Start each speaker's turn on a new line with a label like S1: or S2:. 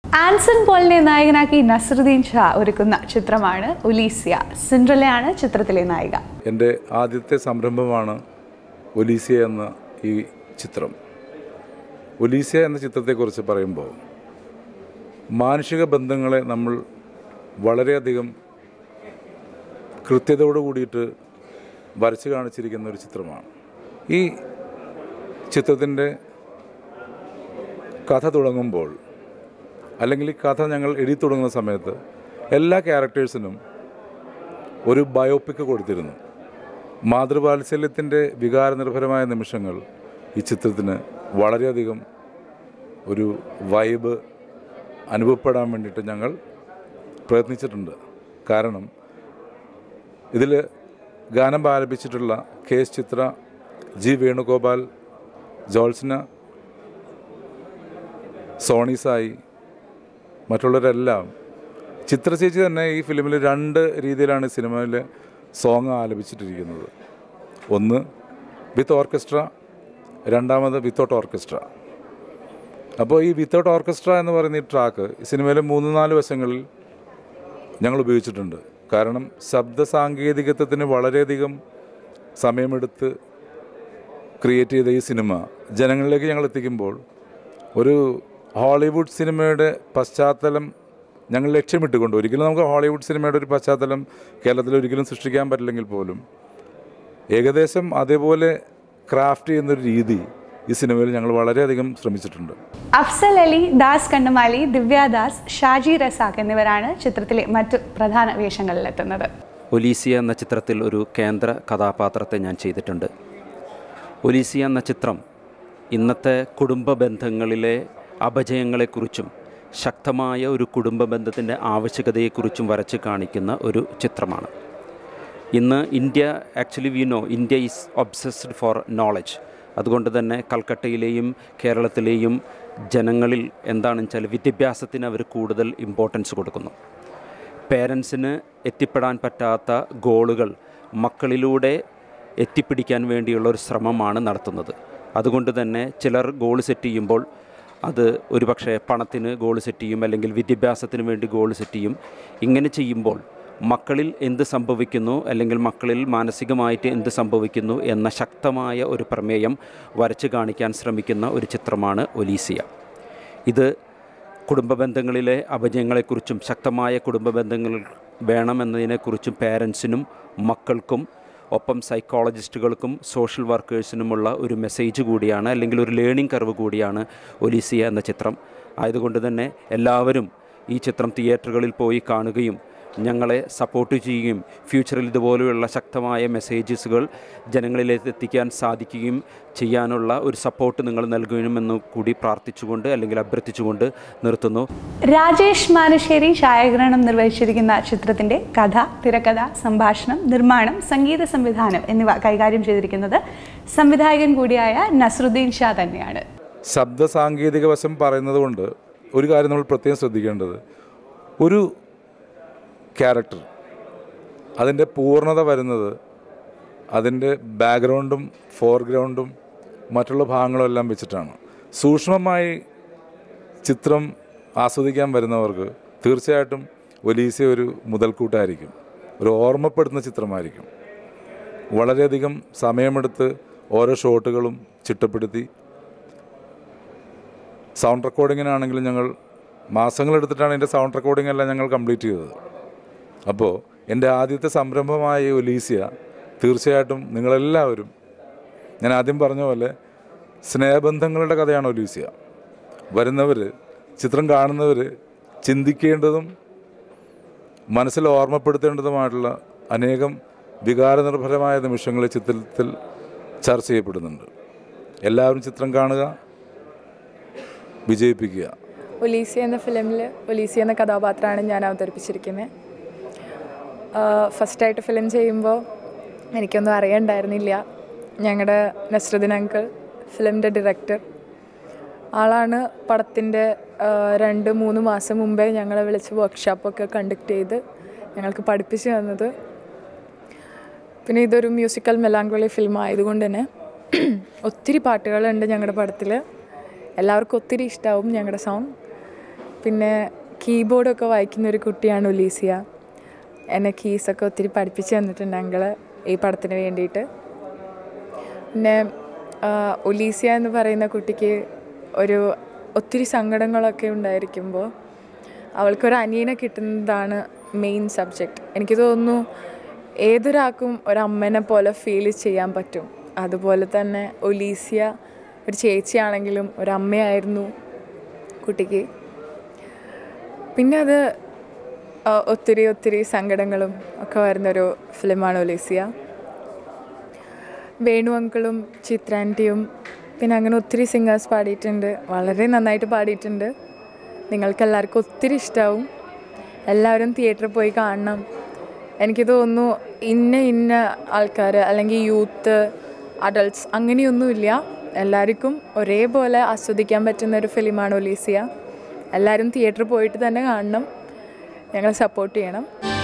S1: ആൻസൺ പോളിനെ നായകനാക്കി നസറുദ്ദീൻ ഷാ ഒരുക്കുന്ന ചിത്രമാണ് ഒലീസിയ സിൻഡ്രലയാണ് ചിത്രത്തിലെ നായിക
S2: എൻ്റെ ആദ്യത്തെ സംരംഭമാണ് ഒലീസിയ എന്ന ഈ ചിത്രം ഒലീസിയ എന്ന ചിത്രത്തെക്കുറിച്ച് പറയുമ്പോൾ മാനുഷിക ബന്ധങ്ങളെ നമ്മൾ വളരെയധികം കൃത്യതയോട് കൂടിയിട്ട് വരച്ച് കാണിച്ചിരിക്കുന്ന ഒരു ചിത്രമാണ് ഈ ചിത്രത്തിൻ്റെ കഥ തുടങ്ങുമ്പോൾ അല്ലെങ്കിൽ ഈ കഥ ഞങ്ങൾ എഴുതി തുടങ്ങുന്ന സമയത്ത് എല്ലാ ക്യാരക്ടേഴ്സിനും ഒരു ബയോപിക് കൊടുത്തിരുന്നു മാതൃവാത്സല്യത്തിൻ്റെ വികാരനിർഭരമായ നിമിഷങ്ങൾ ഈ ചിത്രത്തിന് വളരെയധികം ഒരു വൈബ് അനുഭവപ്പെടാൻ വേണ്ടിയിട്ട് ഞങ്ങൾ പ്രയത്നിച്ചിട്ടുണ്ട് കാരണം ഇതിൽ ഗാനം ആലപിച്ചിട്ടുള്ള K S Chitra G Venugopal Jyotsna Soni Sai മറ്റുള്ളവരെല്ലാം ചിത്രചേച്ചി തന്നെ ഈ ഫിലിമിൽ രണ്ട് രീതിയിലാണ് സിനിമയിൽ സോങ് ആലപിച്ചിട്ടിരിക്കുന്നത് ഒന്ന് വിത്ത് ഓർക്കസ്ട്ര രണ്ടാമത് വിത്തൗട്ട് ഓർക്കസ്ട്ര അപ്പോൾ ഈ വിത്തൗട്ട് ഓർക്കസ്ട്ര എന്ന് പറയുന്ന ഈ ട്രാക്ക് സിനിമയിലെ മൂന്ന് നാല് വശങ്ങളിൽ ഞങ്ങൾ ഉപയോഗിച്ചിട്ടുണ്ട് കാരണം ശബ്ദ സാങ്കേതികത്വത്തിന് വളരെയധികം സമയമെടുത്ത് ക്രിയേറ്റ് ചെയ്ത ഈ സിനിമ ജനങ്ങളിലേക്ക് ഞങ്ങൾ എത്തിക്കുമ്പോൾ ഒരു ഹോളിവുഡ് സിനിമയുടെ പശ്ചാത്തലം ഞങ്ങൾ ലക്ഷ്യമിട്ടുകൊണ്ട് ഒരിക്കലും നമുക്ക് ഹോളിവുഡ് സിനിമയുടെ ഒരു പശ്ചാത്തലം കേരളത്തിൽ ഒരിക്കലും സൃഷ്ടിക്കാൻ പറ്റില്ലെങ്കിൽ പോലും ഏകദേശം അതേപോലെ ക്രാഫ്റ്റ് ചെയ്യുന്നൊരു രീതി ഈ സിനിമയിൽ ഞങ്ങൾ വളരെയധികം ശ്രമിച്ചിട്ടുണ്ട്
S1: അഫ്സൽ അലി ദാസ് കണ്ണമാലി ദിവ്യാദാസ് ഷാജി റസാഖ് എന്നിവരാണ് ചിത്രത്തിലെ മറ്റു പ്രധാന വേഷങ്ങളിലെത്തുന്നത്
S3: ഒലീസിയ എന്ന ചിത്രത്തിൽ ഒരു കേന്ദ്ര കഥാപാത്രത്തെ ഞാൻ ചെയ്തിട്ടുണ്ട് ഒലീസിയ എന്ന ചിത്രം ഇന്നത്തെ കുടുംബ ബന്ധങ്ങളിലെ അപജയങ്ങളെക്കുറിച്ചും ശക്തമായ ഒരു കുടുംബ ബന്ധത്തിൻ്റെ ആവശ്യകതയെക്കുറിച്ചും വരച്ച് കാണിക്കുന്ന ഒരു ചിത്രമാണ് ഇന്ന് India actually we know India is obsessed for knowledge അതുകൊണ്ട് തന്നെ കൽക്കട്ടയിലെയും കേരളത്തിലെയും ജനങ്ങളിൽ എന്താണെന്ന് വെച്ചാൽ വിദ്യാഭ്യാസത്തിന് അവർ കൂടുതൽ ഇമ്പോർട്ടൻസ് കൊടുക്കുന്നു പേരൻസിന് എത്തിപ്പെടാൻ പറ്റാത്ത ഗോളുകൾ മക്കളിലൂടെ എത്തിപ്പിടിക്കാൻ വേണ്ടിയുള്ള ഒരു ശ്രമമാണ് നടത്തുന്നത് അതുകൊണ്ട് തന്നെ ചിലർ ഗോൾ സെറ്റ് ചെയ്യുമ്പോൾ അത് ഒരുപക്ഷെ പണത്തിന് ഗോൾ സെറ്റ് ചെയ്യും അല്ലെങ്കിൽ വിദ്യാഭ്യാസത്തിന് വേണ്ടി ഗോൾ സെറ്റ് ചെയ്യും ഇങ്ങനെ ചെയ്യുമ്പോൾ മക്കളിൽ എന്ത് സംഭവിക്കുന്നു അല്ലെങ്കിൽ മക്കളിൽ മാനസികമായിട്ട് എന്ത് സംഭവിക്കുന്നു എന്ന ശക്തമായ ഒരു പ്രമേയം വരച്ച് കാണിക്കാൻ ശ്രമിക്കുന്ന ഒരു ചിത്രമാണ് ഒലീസിയ ഇത് കുടുംബ ബന്ധങ്ങളിലെ അപജയങ്ങളെക്കുറിച്ചും ശക്തമായ കുടുംബ ബന്ധങ്ങൾ വേണമെന്നതിനെക്കുറിച്ചും പേരൻസിനും മക്കൾക്കും ഒപ്പം സൈക്കോളജിസ്റ്റുകൾക്കും സോഷ്യൽ വർക്കേഴ്സിനുമുള്ള ഒരു മെസ്സേജ് കൂടിയാണ് അല്ലെങ്കിൽ ഒരു ലേണിംഗ് കർവ് കൂടിയാണ് ഒലീസിയ എന്ന ചിത്രം ആയതുകൊണ്ട് തന്നെ എല്ലാവരും ഈ ചിത്രം തിയേറ്ററുകളിൽ പോയി കാണുകയും ഞങ്ങളെ സപ്പോർട്ട് ചെയ്യുകയും ഫ്യൂച്ചറിൽ ഇതുപോലെയുള്ള ശക്തമായ മെസ്സേജസുകൾ ജനങ്ങളിലേക്ക് എത്തിക്കാൻ സാധിക്കുകയും ചെയ്യാനുള്ള ഒരു സപ്പോർട്ട് നിങ്ങൾ നൽകണമെന്ന് കൂടി പ്രാർത്ഥിച്ചുകൊണ്ട് അല്ലെങ്കിൽ അഭ്യർത്ഥിച്ചുകൊണ്ട് നിർത്തുന്നു
S1: രാജേഷ് മാനശ്ശേരി ഛായാഗ്രഹണം നിർവഹിച്ചിരിക്കുന്ന ചിത്രത്തിന്റെ കഥ തിരക്കഥ സംഭാഷണം നിർമ്മാണം സംഗീത സംവിധാനം എന്നിവ കൈകാര്യം ചെയ്തിരിക്കുന്നത് സംവിധായകൻ കൂടിയായ നസറുദ്ദീൻ ഷാ തന്നെയാണ്
S2: ശബ്ദ സാങ്കേതിക വശം പറയുന്നത് കൊണ്ട് ഒരു കാര്യം നമ്മൾ പ്രത്യേകം ശ്രദ്ധിക്കേണ്ടത് ഒരു ക്യാരക്ടർ അതിൻ്റെ പൂർണ്ണത വരുന്നത് അതിൻ്റെ ബാക്ക്ഗ്രൗണ്ടും ഫോർഗ്രൗണ്ടും മറ്റുള്ള ഭാഗങ്ങളും എല്ലാം വെച്ചിട്ടാണ് സൂക്ഷ്മമായി ചിത്രം ആസ്വദിക്കാൻ വരുന്നവർക്ക് തീർച്ചയായിട്ടും ഒലീസ ഒരു മുതൽക്കൂട്ടായിരിക്കും ഒരു ഓർമ്മപ്പെടുത്തുന്ന ചിത്രമായിരിക്കും വളരെയധികം സമയമെടുത്ത് ഓരോ ഷോട്ടുകളും ചിട്ടപ്പെടുത്തി സൗണ്ട് റെക്കോർഡിങ്ങിനാണെങ്കിലും ഞങ്ങൾ മാസങ്ങളെടുത്തിട്ടാണ് എൻ്റെ സൗണ്ട് റെക്കോർഡിംഗ് എല്ലാം ഞങ്ങൾ കംപ്ലീറ്റ് ചെയ്തത് അപ്പോൾ എൻ്റെ ആദ്യത്തെ സംരംഭമായ ഈ ഒലീസിയ തീർച്ചയായിട്ടും നിങ്ങളെല്ലാവരും ഞാൻ ആദ്യം പറഞ്ഞ പോലെ സ്നേഹബന്ധങ്ങളുടെ കഥയാണ് ഒലീസിയ വരുന്നവർ ചിത്രം കാണുന്നവർ ചിന്തിക്കേണ്ടതും മനസ്സിൽ ഓർമ്മപ്പെടുത്തേണ്ടതുമായിട്ടുള്ള അനേകം വികാരനിർഭരമായ നിമിഷങ്ങൾ ഈ ചിത്രത്തിൽ ചർച്ച ചെയ്യപ്പെടുന്നുണ്ട് എല്ലാവരും ചിത്രം കാണുക വിജയിപ്പിക്കുക
S4: ഒലീസി എന്ന ഫിലിമിൽ ഒലീസി എന്ന കഥാപാത്രമാണ് ഞാൻ അവതരിപ്പിച്ചിരിക്കുന്നത് ഫസ്റ്റായിട്ട് ഫിലിം ചെയ്യുമ്പോൾ എനിക്കൊന്നും അറിയണ്ടായിരുന്നില്ല ഞങ്ങളുടെ നസ്രുദ്ദീൻ അങ്കിൾ ഫിലിമിൻ്റെ ഡയറക്ടർ ആളാണ് പടത്തിൻ്റെ രണ്ട് മൂന്ന് മാസം മുമ്പേ ഞങ്ങളെ വിളിച്ച് വർക്ക്ഷോപ്പൊക്കെ കണ്ടക്ട് ചെയ്ത് ഞങ്ങൾക്ക് പഠിപ്പിച്ച് തന്നത് പിന്നെ ഇതൊരു മ്യൂസിക്കൽ മെലാങ്കുളി ഫിലിം ആയതുകൊണ്ട് തന്നെ ഒത്തിരി പാട്ടുകളുണ്ട് ഞങ്ങളുടെ പടത്തിൽ എല്ലാവർക്കും ഒത്തിരി ഇഷ്ടമാവും ഞങ്ങളുടെ സോങ് പിന്നെ കീബോർഡൊക്കെ വായിക്കുന്ന ഒരു കുട്ടിയാണ് ഒലീസിയ എന്നെ കീസൊക്കെ ഒത്തിരി പഠിപ്പിച്ച് തന്നിട്ടുണ്ട് അങ്കിള് ഈ പടത്തിന് വേണ്ടിയിട്ട് പിന്നെ ആ, ഒലീസിയ എന്ന് പറയുന്ന കുട്ടിക്ക് ഒരു ഒത്തിരി സങ്കടങ്ങളൊക്കെ ഉണ്ടായിരിക്കുമ്പോൾ അവൾക്കൊരു അനിയനെ കിട്ടുന്നതാണ് മെയിൻ സബ്ജക്റ്റ് എനിക്ക് തോന്നുന്നു ഏതൊരാൾക്കും ഒരമ്മനെ പോലെ ഫീൽ ചെയ്യാൻ പറ്റും അതുപോലെ തന്നെ ഒലീസിയ ഒരു ചേച്ചിയാണെങ്കിലും ഒരമ്മയായിരുന്നു കുട്ടിക്ക് പിന്നെ അത് ആ, ഒത്തിരി ഒത്തിരി സങ്കടങ്ങളും ഒക്കെ വരുന്നൊരു ഫിലിമാണ് ഒലീസിയ വേണു അങ്കിളും ചിത്രാൻറ്റിയും പിന്നെ അങ്ങനെ ഒത്തിരി സിംഗേഴ്സ് പാടിയിട്ടുണ്ട് വളരെ നന്നായിട്ട് പാടിയിട്ടുണ്ട് നിങ്ങൾക്ക് എല്ലാവർക്കും ഒത്തിരി ഇഷ്ടമാവും എല്ലാവരും തിയേറ്ററിൽ പോയി കാണണം എനിക്ക് തോന്നുന്നു ഇന്ന ഇന്ന ആൾക്കാർ അല്ലെങ്കിൽ യൂത്ത് അഡൾട്ട്സ് അങ്ങനെയൊന്നുമില്ല എല്ലാവർക്കും ഒരേപോലെ ആസ്വദിക്കാൻ പറ്റുന്ന ഒരു ഫിലിമാണ് ഒലീസിയ എല്ലാവരും തിയേറ്ററിൽ പോയിട്ട് തന്നെ കാണണം ഞങ്ങൾ സപ്പോർട്ട് ചെയ്യണം